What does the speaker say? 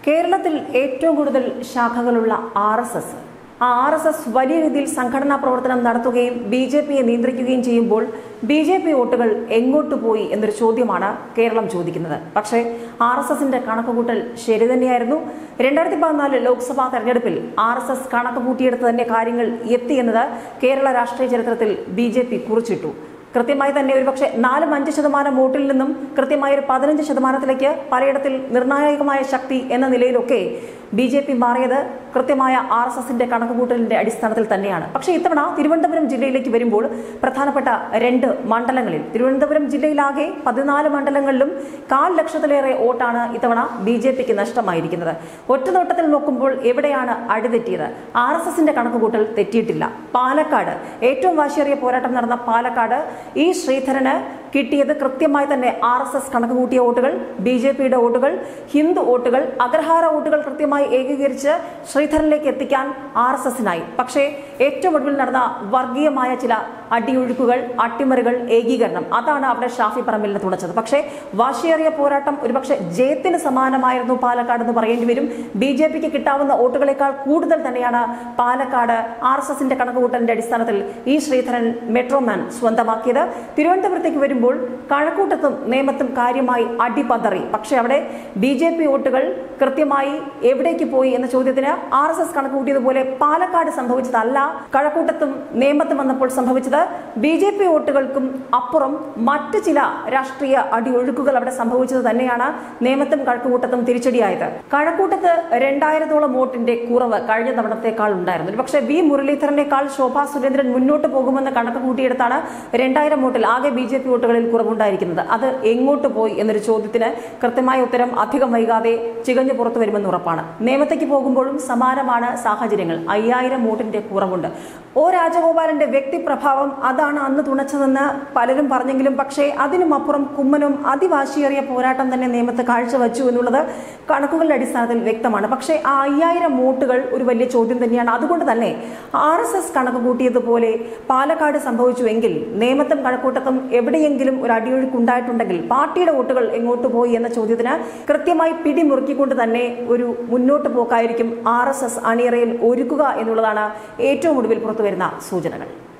കേരളത്തിൽ ഏറ്റവും കൂടുതൽ ശാഖകളുള്ള ആർ എസ് എസ് ആ ആർ എസ് എസ് വലിയ രീതിയിൽ സംഘടനാ പ്രവർത്തനം നടത്തുകയും ബി ജെ പിയെ നിയന്ത്രിക്കുകയും ചെയ്യുമ്പോൾ ബി ജെ പി വോട്ടുകൾ എങ്ങോട്ട് പോയി എന്നൊരു ചോദ്യമാണ് കേരളം ചോദിക്കുന്നത് പക്ഷേ ആർ എസ് എസിന്റെ കണക്കുകൂട്ടൽ ശരി തന്നെയായിരുന്നു രണ്ടായിരത്തി പതിനാല് ലോക്സഭാ തെരഞ്ഞെടുപ്പിൽ ആർ എസ് എസ് കണക്ക് കൂട്ടിയെടുത്ത് തന്നെ കാര്യങ്ങൾ എത്തിയെന്നത് കേരള രാഷ്ട്രീയ ചരിത്രത്തിൽ ബി ജെ പി കുറിച്ചിട്ടു കൃത്യമായി തന്നെ ഒരുപക്ഷെ നാലും അഞ്ച് ശതമാനം വോട്ടിൽ നിന്നും കൃത്യമായ ഒരു പതിനഞ്ച് ശതമാനത്തിലേക്ക് പലയിടത്തിൽ നിർണായകമായ ശക്തി എന്ന നിലയിലൊക്കെ ബി ജെ പി മാറിയത് കൃത്യമായ ആർ എസ് എസിന്റെ കണക്കുകൂട്ടലിന്റെ അടിസ്ഥാനത്തിൽ തന്നെയാണ് പക്ഷേ ഇത്തവണ തിരുവനന്തപുരം ജില്ലയിലേക്ക് വരുമ്പോൾ പ്രധാനപ്പെട്ട രണ്ട് മണ്ഡലങ്ങളിൽ തിരുവനന്തപുരം ജില്ലയിലാകെ പതിനാല് മണ്ഡലങ്ങളിലും കാൽ ലക്ഷത്തിലേറെ വോട്ടാണ് ഇത്തവണ ബി ജെ പിക്ക് നഷ്ടമായിരിക്കുന്നത് ഒറ്റനോട്ടത്തിൽ നോക്കുമ്പോൾ എവിടെയാണ് അടിതെറ്റിയത് ആർ എസ് എസിന്റെ കണക്കുകൂട്ടൽ തെറ്റിയിട്ടില്ല പാലക്കാട് ഏറ്റവും വാശിയേറിയ പോരാട്ടം നടന്ന പാലക്കാട് ഈ ശ്രീധരന് കിട്ടിയത് കൃത്യമായി തന്നെ ആർ എസ് എസ് കണക്ക് കൂട്ടിയ വോട്ടുകൾ ബി ജെ പിയുടെ വോട്ടുകൾ ഹിന്ദു വോട്ടുകൾ അഗ്രഹാര വോട്ടുകൾ കൃത്യമായി ഏകീകരിച്ച് ശ്രീധരനിലേക്ക് എത്തിക്കാൻ ആർ എസ് എസിനായി പക്ഷേ ഏറ്റവും ഒടുവിൽ നടന്ന വർഗീയമായ ചില അടിയൊഴുക്കുകൾ അട്ടിമറികൾ ഏകീകരണം അതാണ് അവിടെ ഷാഫി പറമ്പിലിനെ തുണച്ചത് പക്ഷേ വാശിയേറിയ പോരാട്ടം ഒരുപക്ഷെ ജയത്തിന് സമാനമായിരുന്നു പാലക്കാട് എന്ന് പറയേണ്ടി വരും ബി ജെ പിക്ക് കിട്ടാവുന്ന വോട്ടുകളെക്കാൾ കൂടുതൽ തന്നെയാണ് പാലക്കാട് ആർ എസ് എസിന്റെ കണക്കുകൂട്ടലിന്റെ അടിസ്ഥാനത്തിൽ ഈ ശ്രീധരൻ മെട്രോമാൻ സ്വന്തമാക്കിയത് തിരുവനന്തപുരത്തേക്ക് വരുമ്പോൾ കഴക്കൂട്ടത്തും നേമത്തും കാര്യമായി അടിപതറി പക്ഷേ അവിടെ ബി ജെ പി വോട്ടുകൾ കൃത്യമായി എവിടേക്ക് പോയി എന്ന ചോദ്യത്തിന് ആർ എസ് എസ് കണക്കുകൂട്ടിയതുപോലെ പാലക്കാട് സംഭവിച്ചതല്ല കഴക്കൂട്ടത്തും നേമത്തും വന്നപ്പോൾ സംഭവിച്ചത് ബി ജെ പി വോട്ടുകൾക്കും അപ്പുറം മറ്റ് ചില രാഷ്ട്രീയ അടിയൊഴുക്കുകൾ അവിടെ സംഭവിച്ചത് തന്നെയാണ് നേമത്തും കഴക്കൂട്ടത്തും തിരിച്ചടിയായത് കഴക്കൂട്ടത്ത് രണ്ടായിരത്തോളം വോട്ടിന്റെ കുറവ് കഴിഞ്ഞ തവണത്തേക്കാൾ ഉണ്ടായിരുന്നു പക്ഷേ വി മുരളീധരനേക്കാൾ ശോഭാ സുരേന്ദ്രൻ മുന്നോട്ട് പോകുമെന്ന് കണക്ക് കൂട്ടിയെടുത്താണ് രണ്ടായിരം വോട്ടിൽ ആകെ ബി ജെ പി വോട്ടുകളിൽ കുറവുണ്ടായിരിക്കുന്നത് അത് എങ്ങോട്ട് പോയി എന്നൊരു ചോദ്യത്തിന് കൃത്യമായ ഉത്തരം അധികം വൈകാതെ ചികഞ്ഞു പുറത്തു വരുമെന്ന് ഉറപ്പാണ് നിയമത്തേക്ക് പോകുമ്പോഴും സമാനമാണ് സാഹചര്യങ്ങൾ അയ്യായിരം വോട്ടിന്റെ കുറവുണ്ട് ഒ രാജഗോപാലന്റെ വ്യക്തിപ്രഭാവം അതാണ് അന്ന് തുണച്ചതെന്ന് പലരും പറഞ്ഞെങ്കിലും പക്ഷേ അതിനുമപ്പുറം കുമ്മനും അതിവാശിയേറിയ പോരാട്ടം തന്നെ നിയമത്ത് കാഴ്ചവെച്ചു എന്നുള്ളത് കണക്കുകളുടെ അടിസ്ഥാനത്തിൽ വ്യക്തമാണ് പക്ഷേ ആ അയ്യായിരം വോട്ടുകൾ ഒരു വലിയ ചോദ്യം തന്നെയാണ് അതുകൊണ്ട് തന്നെ ആർ എസ് എസ് കണക്ക് കൂട്ടിയതുപോലെ പാലക്കാട് സംഭവിച്ചുവെങ്കിൽ നേമത്തും കഴക്കൂട്ടത്തും എവിടെയെങ്കിലും ഒരു അടിയൊഴുക്കുണ്ടായിട്ടുണ്ടെങ്കിൽ പാർട്ടിയുടെ വോട്ടുകൾ എങ്ങോട്ട് പോയി എന്ന ചോദ്യത്തിന് കൃത്യമായി പിടിമുറുക്കിക്കൊണ്ട് തന്നെ ഒരു മുന്നോട്ട് പോക്കായിരിക്കും ആർ എസ് എസ് അണിയറയിൽ ഒരുക്കുക എന്നുള്ളതാണ് ഏറ്റവും ഒടുവിൽ പുറത്തുവരുന്ന സൂചനകൾ